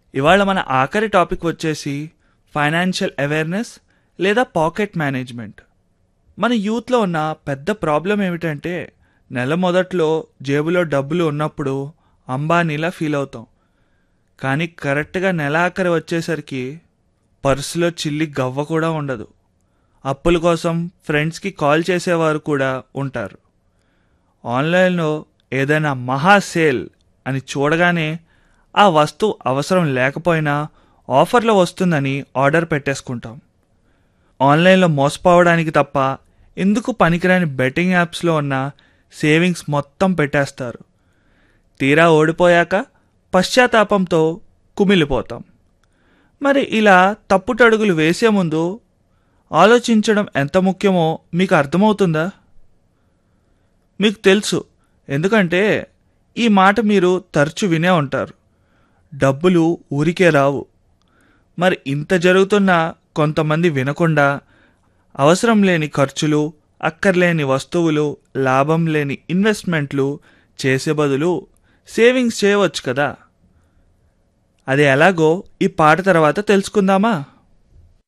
ఇవాళ మన ఆఖరి టాపిక్ వచ్చేసి ఫైనాన్షియల్ అవేర్నెస్ లేదా పాకెట్ మేనేజ్మెంట్ మన యూత్లో ఉన్న పెద్ద ప్రాబ్లం ఏమిటంటే నెల మొదట్లో జేబులో డబ్బులు ఉన్నప్పుడు అంబానీలా ఫీల్ అవుతాం కానీ కరెక్ట్గా నెల ఆఖరి వచ్చేసరికి పర్సులో చిల్లి గవ్వ కూడా ఉండదు అప్పుల కోసం ఫ్రెండ్స్కి కాల్ చేసేవారు కూడా ఉంటారు ఆన్లైన్లో ఏదైనా మహా సేల్ అని చూడగానే ఆ వస్తువు అవసరం లేకపోయినా ఆఫర్లో వస్తుందని ఆర్డర్ పెట్టేసుకుంటాం ఆన్లైన్లో మోసపోవడానికి తప్ప ఎందుకు పనికిరాని బెట్టింగ్ యాప్స్లో ఉన్న సేవింగ్స్ మొత్తం పెట్టేస్తారు తీరా ఓడిపోయాక పశ్చాత్తాపంతో కుమిలిపోతాం మరి ఇలా తప్పుటడుగులు వేసే ముందు ఆలోచించడం ఎంత ముఖ్యమో మీకు అర్థమవుతుందా మీకు తెలుసు ఎందుకంటే ఈ మాట మీరు తరచు వినే ఉంటారు డబ్బులు ఊరికే రావు మరి ఇంత జరుగుతున్నా కొంతమంది వినకుండా అవసరం లేని ఖర్చులు అక్కర్లేని వస్తువులు లాభం లేని ఇన్వెస్ట్మెంట్లు చేసే బదులు సేవింగ్స్ చేయవచ్చు కదా అది ఎలాగో ఈ పాట తర్వాత తెలుసుకుందామా